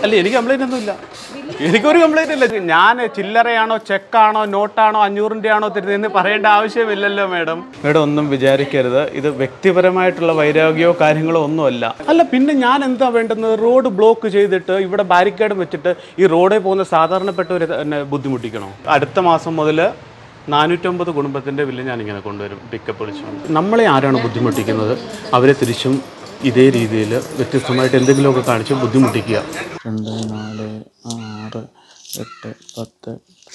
അല്ല എനിക്ക് കംപ്ലൈന്റ് ഒന്നും ഇല്ല എനിക്കൊരു കംപ്ലൈന്റ് ഇല്ല ഞാൻ ചില്ലറയാണോ ചെക്കാണോ നോട്ടാണോ അഞ്ഞൂറിന്റെ ആണോ തരുന്നതെന്ന് പറയേണ്ട ആവശ്യമില്ലല്ലോ മാഡം മാഡം ഒന്നും വിചാരിക്കരുത് ഇത് വ്യക്തിപരമായിട്ടുള്ള വൈരാഗ്യമോ കാര്യങ്ങളോ ഒന്നുമല്ല അല്ല പിന്നെ ഞാൻ എന്താ വേണ്ടുന്നത് റോഡ് ബ്ലോക്ക് ചെയ്തിട്ട് ഇവിടെ ബാരിക്കേഡ് വെച്ചിട്ട് ഈ റോഡിൽ പോകുന്ന സാധാരണപ്പെട്ടവരെ തന്നെ ബുദ്ധിമുട്ടിക്കണോ അടുത്ത മാസം മുതൽ നാനൂറ്റമ്പത് കുടുംബത്തിൻ്റെ ബില്ല് ഞാനിങ്ങനെ കൊണ്ടുവരും പിക്കപ്പ് വിളിച്ചുകൊണ്ട് നമ്മളെ ആരാണ് ബുദ്ധിമുട്ടിക്കുന്നത് അവരെ തിരിച്ചും ഇതേ രീതിയിൽ വ്യത്യസ്തമായിട്ട് എന്തെങ്കിലുമൊക്കെ കാണിച്ച് ബുദ്ധിമുട്ടിക്കുക രണ്ട് നാല് ആറ് എട്ട് പത്ത്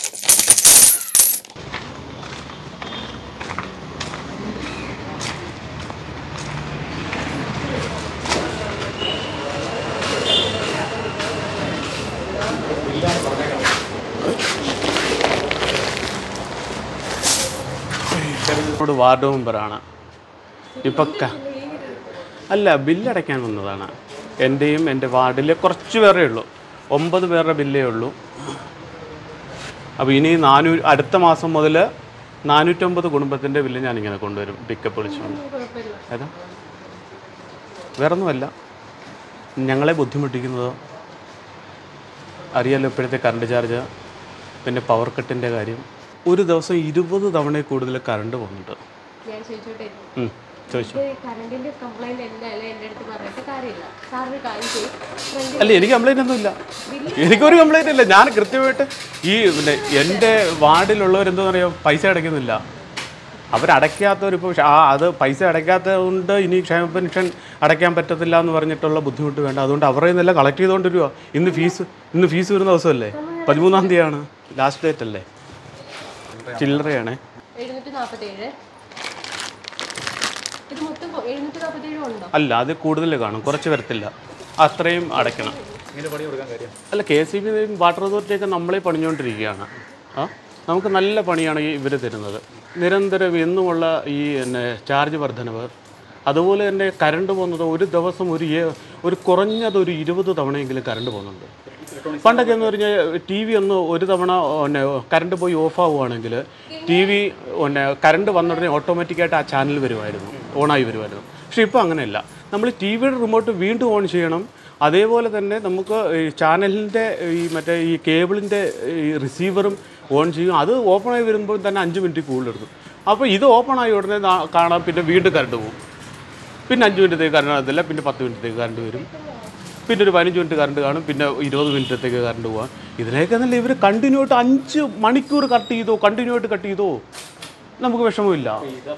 നമ്മുടെ വാർഡ് മെമ്പറാണ് ഇപ്പൊ ക- അല്ല ബില്ലടയ്ക്കാൻ വന്നതാണ് എൻ്റെയും എൻ്റെ വാർഡിലെ കുറച്ച് പേരേ ഉള്ളൂ ഒമ്പത് പേരുടെ ബില്ലേ ഉള്ളൂ അപ്പോൾ ഇനി നാനൂ അടുത്ത മാസം മുതൽ നാനൂറ്റമ്പത് കുടുംബത്തിൻ്റെ ബില്ല് ഞാനിങ്ങനെ കൊണ്ടുവരും പിക്കപ്പ് വിളിച്ചുകൊണ്ട് ഏതാ വേറൊന്നുമല്ല ഞങ്ങളെ ബുദ്ധിമുട്ടിക്കുന്നത് അറിയാലോ ഇപ്പോഴത്തെ കറണ്ട് ചാർജ് പിന്നെ പവർ കട്ടിൻ്റെ കാര്യം ഒരു ദിവസം ഇരുപത് തവണയിൽ കൂടുതൽ കറണ്ട് പോകുന്നുണ്ട് ഞാൻ ചോദിച്ചോട്ടെ ഉം, ചോദിച്ചു ഇത് കറണ്ടിന്റെ കംപ്ലൈന്റ് എന്തായാലും എന്റെ അടുത്ത് പറഞ്ഞിട്ട് കാര്യമില്ല സാറിന് കാര്യം ചെയ്യും ഫ്രണ്ട് അല്ല എനിക്ക് കംപ്ലൈന്റ് ഒന്നും ഇല്ല എനിക്കൊരു കംപ്ലൈന്റ് ഇല്ല ഞാൻ കൃത്യമായിട്ട് ഈ പിന്നെ എൻ്റെ വാർഡിലുള്ളവരെന്താ പറയുക പൈസ അടയ്ക്കുന്നില്ല അവരടയ്ക്കാത്തവരിപ്പോൾ ആ അത് പൈസ അടയ്ക്കാത്തത് കൊണ്ട് ഇനി ക്ഷേമ പെൻഷൻ അടയ്ക്കാൻ പറ്റത്തില്ല എന്ന് പറഞ്ഞിട്ടുള്ള ബുദ്ധിമുട്ട് വേണ്ട അതുകൊണ്ട് അവരുടെ നിന്നെല്ലാം കളക്ട് ചെയ്തുകൊണ്ട് വരുവാ ഇന്ന് ഫീസ് ഇന്ന് ഫീസ് വരുന്ന ദിവസമല്ലേ പതിമൂന്നാം തീയതിയാണ് ലാസ്റ്റ് ഡേറ്റ് അല്ലേ ചില്ലറയാണേ എഴുന്നൂറ്റി നാൽപ്പത്തി ഏഴ് ഇത് മൊത്തം എഴുന്നൂറ്റി നാൽപ്പത്തി ഏഴ് ഉണ്ടോ അല്ല അത് കൂടുതൽ കാണും കുറച്ച് വരത്തില്ല അത്രയും അടയ്ക്കണം അല്ല കെ സി ബി വാട്ടർ അതോറിറ്റിയൊക്കെ നമ്മളെ പണിഞ്ഞുകൊണ്ടിരിക്കുകയാണ് ആ നമുക്ക് നല്ല പണിയാണ് ഈ ഇവർ തരുന്നത് നിരന്തരം എന്നുമുള്ള ഈ പിന്നെ ചാർജ് വർധനവ് അതുപോലെ തന്നെ കറണ്ട് പോകുന്നത് ഒരു ദിവസം ഒരു ഏ- ഒരു കുറഞ്ഞത് ഒരു ഇരുപത് തവണയെങ്കിലും കറണ്ട് പോകുന്നുണ്ട് പണ്ടൊക്കെ എന്ന് പറഞ്ഞാൽ ടി വി ഒന്ന് ഒരു തവണ പിന്നെ കറണ്ട് പോയി ഓഫ് ആവുകയാണെങ്കിൽ ടി വി പിന്നെ കറണ്ട് വന്ന ഉടനെ ഓട്ടോമാറ്റിക്കായിട്ട് ആ ചാനൽ വരുമായിരുന്നു ഓണായി വരുമായിരുന്നു പക്ഷേ ഇപ്പോൾ അങ്ങനെയല്ല നമ്മൾ ടി വിയുടെ റിമോട്ട് വീണ്ടും ഓൺ ചെയ്യണം അതേപോലെ തന്നെ നമുക്ക് ഈ ചാനലിൻ്റെ ഈ മറ്റേ ഈ കേബിളിൻ്റെ ഈ റിസീവറും ഓൺ ചെയ്യും അത് ഓപ്പണായി വരുമ്പോൾ തന്നെ അഞ്ച് മിനിറ്റ് കൂടുതലെടുക്കും അപ്പോൾ ഇത് ഓപ്പണായി ഉടനെ നാ- കാണാം പിന്നെ വീണ്ടും കറണ്ട് പോകും പിന്നെ അഞ്ച് മിനിറ്റത്തേക്ക് കറണ്ട് കാണത്തില്ല പിന്നെ പത്ത് മിനിറ്റത്തേക്ക് കറണ്ട് വരും പിന്നെ ഒരു പതിനഞ്ച് മിനിറ്റ് കറണ്ട് കാണും പിന്നെ ഇരുപത് മിനിറ്റത്തേക്ക് കറണ്ട് പോകാം ഇതിലേക്ക് എന്നല്ല ഇവർ കണ്ടിന്യൂ ആയിട്ട് അഞ്ച് മണിക്കൂർ കട്ട് ചെയ്തോ കണ്ടിന്യൂ ആയിട്ട് കട്ട് ചെയ്തോ നമുക്ക് വിഷമമില്ല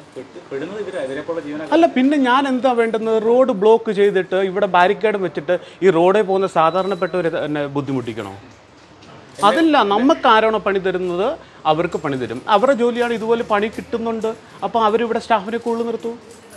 അല്ല പിന്നെ ഞാൻ എന്താ വേണ്ടുന്നത് റോഡ് ബ്ലോക്ക് ചെയ്തിട്ട് ഇവിടെ ബാരിക്കേഡ് വെച്ചിട്ട് ഈ റോഡിൽ പോകുന്ന സാധാരണപ്പെട്ടവരെ തന്നെ ബുദ്ധിമുട്ടിക്കണോ അതല്ല നമുക്ക് ആരാണോ പണി തരുന്നത് അവർക്ക് പണി തരും അവരുടെ ജോലിയാണ് ഇതുപോലെ പണി കിട്ടുന്നുണ്ട് അപ്പോൾ അവരിവിടെ സ്റ്റാഫിനെ കൂടുതൽ നിർത്തൂ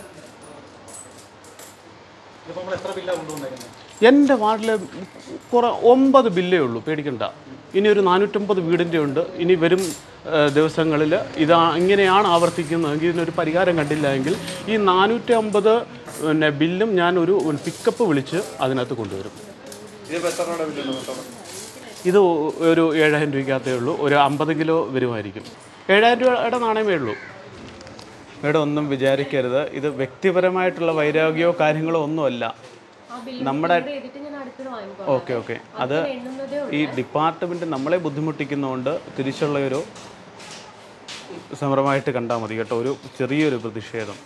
എൻ്റെ വാർഡിൽ കുറേ ഒമ്പത് ബില്ലേ ഉള്ളൂ പേടിക്കണ്ട ഇനി ഒരു നാനൂറ്റമ്പത് വീടിൻ്റെ ഉണ്ട് ഇനി വരും ദിവസങ്ങളിൽ ഇതാ ഇങ്ങനെയാണ് ആവർത്തിക്കുന്നതെങ്കിൽ ഇതിനൊരു പരിഹാരം കണ്ടില്ല എങ്കിൽ ഈ നാനൂറ്റി അമ്പത് പിന്നെ ബില്ലും ഞാൻ ഒരു പിക്കപ്പ് വിളിച്ച് അതിനകത്ത് കൊണ്ടുവരും ഇത് ഒരു ഏഴായിരം രൂപയ്ക്കകത്തേ ഉള്ളൂ ഒരു അമ്പത് കിലോ വരുമായിരിക്കും ഏഴായിരം രൂപയുടെ നാണയമേ ഉള്ളൂ ഇവിടെ ഒന്നും വിചാരിക്കരുത് ഇത് വ്യക്തിപരമായിട്ടുള്ള വൈരാഗ്യമോ കാര്യങ്ങളോ ഒന്നുമല്ല ആ ബില്ല് നമ്മുടെ ചെയ്തിട്ട് ഞാൻ അടുത്തത് വാങ്ങിക്കോ ഓക്കെ ഓക്കെ അത് എണ്ണുന്നതേ ഈ ഡിപ്പാർട്ട്മെൻറ്റ് നമ്മളെ ബുദ്ധിമുട്ടിക്കുന്നതുകൊണ്ട് തിരിച്ചുള്ള ഒരു സമരമായിട്ട് കണ്ടാൽ മതി കേട്ടോ ഒരു ചെറിയൊരു പ്രതിഷേധം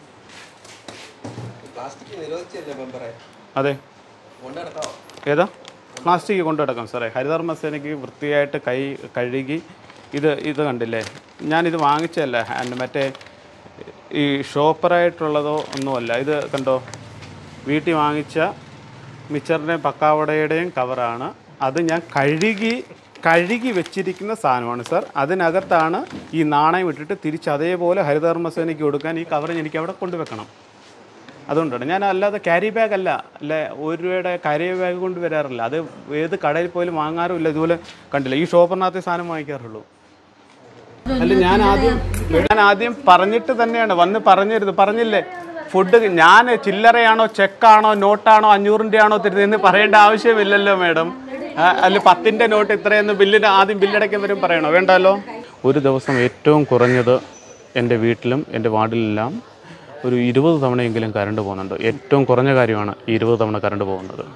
അതെ ഏതാ പ്ലാസ്റ്റിക് കൊണ്ടു നടക്കാം സാറേ ഹരിതകർമ്മ സേനയ്ക്ക് വൃത്തിയായിട്ട് കൈ കഴുകി ഇത് ഇത് കണ്ടില്ലേ ഞാനിത് വാങ്ങിച്ചതല്ല ഹാൻഡ് മറ്റേ ഈ ഷോപ്പറായിട്ടുള്ളതോ ഒന്നുമല്ല ഇത് കണ്ടോ വീട്ടിൽ വാങ്ങിച്ച മിച്ചറിൻ്റെയും പക്കാവടയുടെയും കവറാണ് അത് ഞാൻ കഴുകി കഴുകി വെച്ചിരിക്കുന്ന സാധനമാണ് സാർ അതിനകത്താണ് ഈ നാണയം ഇട്ടിട്ട് തിരിച്ച് അതേപോലെ ഹരിതകർമ്മ സേനയ്ക്ക് കൊടുക്കാൻ ഈ കവർ എനിക്ക് അവിടെ കൊണ്ടുവെക്കണം അതുകൊണ്ടാണ് ഞാൻ അല്ലാതെ ക്യാരി ബാഗ് അല്ല അല്ലെ ഒരു രൂപയുടെ ക്യാരി ബാഗ് കൊണ്ട് വരാറില്ല അത് ഏത് കടയിൽ പോലും വാങ്ങാറുമില്ല ഇതുപോലെ കണ്ടില്ല ഈ ഷോപ്പറിനകത്ത് സാധനം വാങ്ങിക്കാറുള്ളൂ അല്ല ഞാൻ ആദ്യം ഞാൻ ആദ്യം പറഞ്ഞിട്ട് തന്നെയാണ് വന്ന് പറഞ്ഞിരുന്നു പറഞ്ഞില്ലേ ഫുഡ് ഞാൻ ചില്ലറയാണോ ചെക്കാണോ നോട്ടാണോ അഞ്ഞൂറിൻ്റെ ആണോ തരുന്നതെന്ന് പറയേണ്ട ആവശ്യമില്ലല്ലോ മാഡം അല്ല പത്തിൻ്റെ നോട്ട് ഇത്രയെന്ന് ബില്ലിന് ആദ്യം ബില്ലടയ്ക്കാൻ വരും പറയണോ വേണ്ടല്ലോ ഒരു ദിവസം ഏറ്റവും കുറഞ്ഞത് എൻ്റെ വീട്ടിലും എൻ്റെ വാർഡിലെല്ലാം ഒരു ഇരുപത് തവണയെങ്കിലും കറണ്ട് പോകുന്നുണ്ട് ഏറ്റവും കുറഞ്ഞ കാര്യമാണ് ഈ ഇരുപത് തവണ കറണ്ട് പോകുന്നത്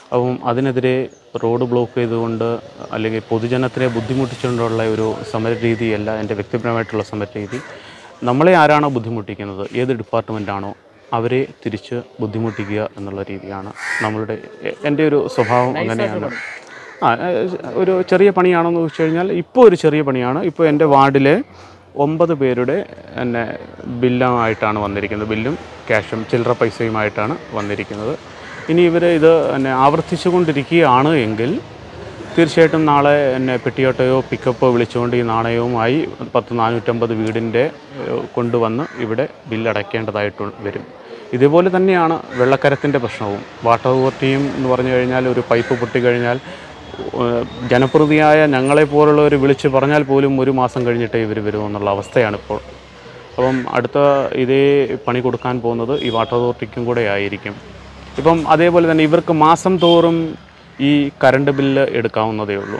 അപ്പം അതിനെതിരെ റോഡ് ബ്ലോക്ക് ചെയ്തുകൊണ്ട് അല്ലെങ്കിൽ പൊതുജനത്തിനെ ബുദ്ധിമുട്ടിച്ചുകൊണ്ടുള്ള ഒരു സമര രീതിയല്ല എൻ്റെ വ്യക്തിപരമായിട്ടുള്ള സമര രീതി നമ്മളെ ആരാണോ ബുദ്ധിമുട്ടിക്കുന്നത് ഏത് ഡിപ്പാർട്ട്മെൻറ്റാണോ അവരെ തിരിച്ച് ബുദ്ധിമുട്ടിക്കുക എന്നുള്ള രീതിയാണ് നമ്മളുടെ എ- എൻ്റെ ഒരു സ്വഭാവം അങ്ങനെയാണ് ആ ഏഹ്, ഒരു ചെറിയ പണിയാണെന്ന് ചോദിച്ചു കഴിഞ്ഞാൽ ഇപ്പോൾ ഒരു ചെറിയ പണിയാണ് ഇപ്പോൾ എൻ്റെ വാർഡിലെ ഒമ്പത് പേരുടെ എന്നെ ബില്ലുമായിട്ടാണ് വന്നിരിക്കുന്നത് ബില്ലും ക്യാഷും ചില്ലറ പൈസയുമായിട്ടാണ് വന്നിരിക്കുന്നത് ഇനി ഇവർ ഇത് എന്നെ ആവർത്തിച്ചു കൊണ്ടിരിക്കുകയാണ് എങ്കിൽ തീർച്ചയായിട്ടും നാളെ എന്നെ പെട്ടിയോട്ടയോ പിക്കപ്പോ വിളിച്ചുകൊണ്ട് ഈ നാണയവുമായി പത്ത് നാനൂറ്റമ്പത് വീടിൻ്റെ ഏഹ്, കൊണ്ടുവന്ന് ഇവിടെ ബില്ലടയ്ക്കേണ്ടതായിട്ട് വരും ഇതേപോലെ തന്നെയാണ് വെള്ളക്കരത്തിൻ്റെ പ്രശ്നവും വാട്ടർ അതോറിറ്റിയും എന്ന് പറഞ്ഞു കഴിഞ്ഞാൽ ഒരു പൈപ്പ് പൊട്ടിക്കഴിഞ്ഞാൽ ഏഹ്, ജനപ്രതിയായ ഞങ്ങളെപ്പോലുള്ളവർ വിളിച്ച് പറഞ്ഞാൽ പോലും ഒരു മാസം കഴിഞ്ഞിട്ടേ ഇവർ വരുമെന്നുള്ള അവസ്ഥയാണിപ്പോൾ അപ്പം അടുത്ത ഇതേ പണി കൊടുക്കാൻ പോകുന്നത് ഈ വാട്ടർ അതോറിറ്റിക്കും കൂടെ ആയിരിക്കും ഇപ്പം അതേപോലെ തന്നെ ഇവർക്ക് മാസം തോറും ഈ കറണ്ട് ബില്ല് എടുക്കാവുന്നതേ ഉള്ളൂ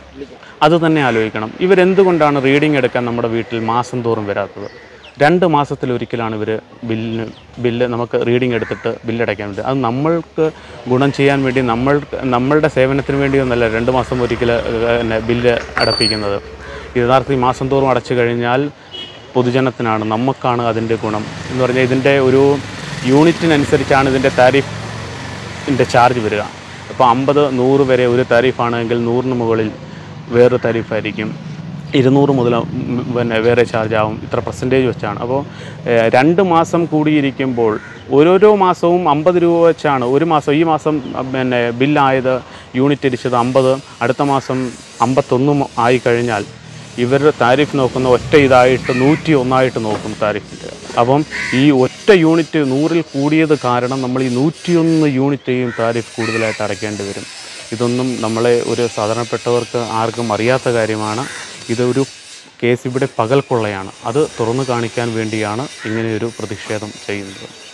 അത് തന്നെ ആലോചിക്കണം ഇവരെന്തുകൊണ്ടാണ് റീഡിംഗ് എടുക്കാൻ നമ്മുടെ വീട്ടിൽ മാസം തോറും വരാത്തത് രണ്ട് മാസത്തിലൊരിക്കലാണ് ഇവർ ബില്ലിന് ബില്ല് നമുക്ക് റീഡിംഗ് എടുത്തിട്ട് ബില്ലടയ്ക്കാൻ വേണ്ടി അത് നമ്മൾക്ക് ഗുണം ചെയ്യാൻ വേണ്ടി നമ്മൾ നമ്മളുടെ സേവനത്തിന് വേണ്ടിയൊന്നല്ല രണ്ട് മാസം ഒരിക്കൽ പിന്നെ ബില്ല് അടപ്പിക്കുന്നത് യഥാർത്ഥത്തിൽ മാസം തോറും അടച്ചു കഴിഞ്ഞാൽ പൊതുജനത്തിനാണ് നമുക്കാണ് അതിൻ്റെ ഗുണം എന്ന് പറഞ്ഞാൽ ഇതിൻ്റെ ഒരു യൂണിറ്റിനനുസരിച്ചാണ് ഇതിൻ്റെ താരിഫ് ൻ്റെ ചാർജ് വരിക അപ്പോൾ അമ്പത് നൂറ് വരെ ഒരു താരിഫാണെങ്കിൽ നൂറിന് മുകളിൽ വേറെ താരിഫായിരിക്കും ഇരുന്നൂറ് മുതൽ ഉം, പിന്നെ വേറെ ചാർജ് ആവും ഇത്ര പെർസെൻറ്റേജ് വെച്ചാണ് അപ്പോൾ ഏഹ്, രണ്ട് മാസം കൂടിയിരിക്കുമ്പോൾ ഓരോരോ മാസവും അമ്പത് രൂപ വെച്ചാണ് ഒരു മാസം ഈ മാസം അഹ്, പിന്നെ ബില്ലായത് യൂണിറ്റ് അടിച്ചത് അമ്പത് അടുത്ത മാസം അമ്പത്തൊന്നും ആയി കഴിഞ്ഞാൽ ഇവരുടെ താരിഫ് നോക്കുന്ന ഒറ്റ ഇതായിട്ട് നൂറ്റി ഒന്നായിട്ട് നോക്കും താരിഫിൻ്റെ അപ്പം ഈ ഒറ്റ യൂണിറ്റ് നൂറിൽ കൂടിയത് കാരണം നമ്മൾ ഈ നൂറ്റിയൊന്ന് യൂണിറ്റേയും താരിഫ് കൂടുതലായിട്ട് അടയ്ക്കേണ്ടി വരും ഇതൊന്നും നമ്മളെ ഒരു സാധാരണപ്പെട്ടവർക്ക് ആർക്കും അറിയാത്ത കാര്യമാണ് ഇതൊരു കേസ് ഇവിടെ പകൽ കൊള്ളയാണ് അത് തുറന്നു കാണിക്കാൻ വേണ്ടിയാണ് ഇങ്ങനെയൊരു പ്രതിഷേധം ചെയ്യുന്നത്